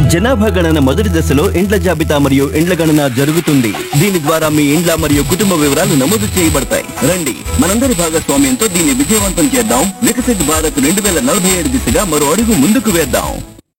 జనాభా గణన మొదటి దశలో ఇండ్ల జాబితా మరియు ఇండ్ల గణన జరుగుతుంది దీని ద్వారా మీ ఇండ్ల మరియు కుటుంబ వివరాలు నమోదు చేయబడతాయి రండి మనందరి భాగస్వామ్యంతో దీన్ని విజయవంతం చేద్దాం వికసిత్ భారత్ రెండు వేల నలభై ఏడు దిశగా మరో అడుగు ముందుకు వేద్దాం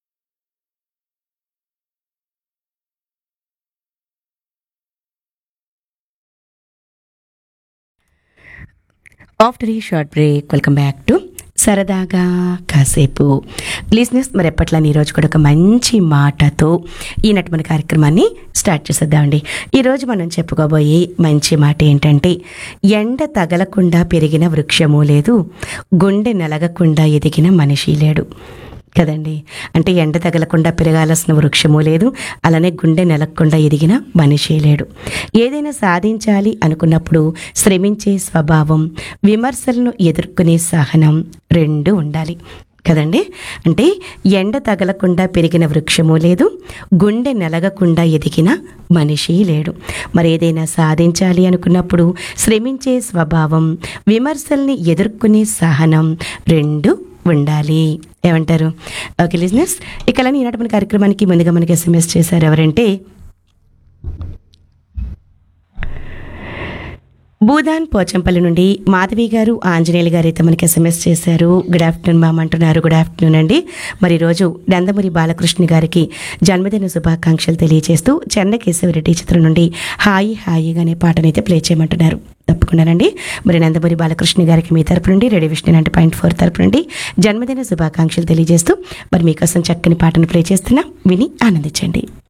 ఆఫ్టర్ ఈ short break welcome back to సరదాగా కాసేపు లిజినెస్ మరి ఎప్పట్లానే ఈరోజు కూడా ఒక మంచి మాటతో ఈనాటి మన కార్యక్రమాన్ని స్టార్ట్ చేసేద్దామండి ఈరోజు మనం చెప్పుకోబోయే మంచి మాట ఏంటంటే ఎండ తగలకుండా పెరిగిన వృక్షము లేదు గుండె నలగకుండా ఎదిగిన మనిషి లేడు కదండి అంటే ఎండ తగలకుండా పెరగాల్సిన వృక్షము లేదు అలానే గుండె నెలక్కుండా ఎదిగిన మనిషి లేడు ఏదైనా సాధించాలి అనుకున్నప్పుడు శ్రమించే స్వభావం విమర్శలను ఎదుర్కొనే సహనం రెండు ఉండాలి కదండి అంటే ఎండ తగలకుండా పెరిగిన వృక్షము లేదు గుండె నలగకుండా ఎదిగిన మనిషి లేడు మరి ఏదైనా సాధించాలి అనుకున్నప్పుడు శ్రమించే స్వభావం విమర్శల్ని ఎదుర్కొనే సహనం రెండు ఉండాలి ఏమంటారు ఓకే లిజినెస్ ఇక ఈనాటి మన కార్యక్రమానికి ముందుగా మనకి ఎస్ఎంఎస్ చేశారు ఎవరంటే భూదాన్ పోచంపల్లి నుండి మాధవి గారు ఆంజనేయులు గారు అయితే మనకి ఎస్ఎంఎస్ చేశారు గుడ్ ఆఫ్టర్నూన్ మ్యామ్ అంటున్నారు గుడ్ ఆఫ్టర్నూన్ అండి మరి ఈరోజు నందమూరి బాలకృష్ణ గారికి జన్మదిన శుభాకాంక్షలు తెలియజేస్తూ చెన్నకేశవరెడ్డి చిత్రం నుండి హాయి హాయిగా అనే పాటనైతే ప్లే చేయమంటున్నారు తప్పకుండానండి మరి నందమూరి బాలకృష్ణ గారికి మీ తరపు నుండి రెడీ విష్ణు నైంటీ పాయింట్ ఫోర్ తరపు నుండి జన్మదిన శుభాకాంక్షలు తెలియజేస్తూ మరి మీకోసం చక్కని పాటను ప్లే చేస్తున్నా విని ఆనందించండి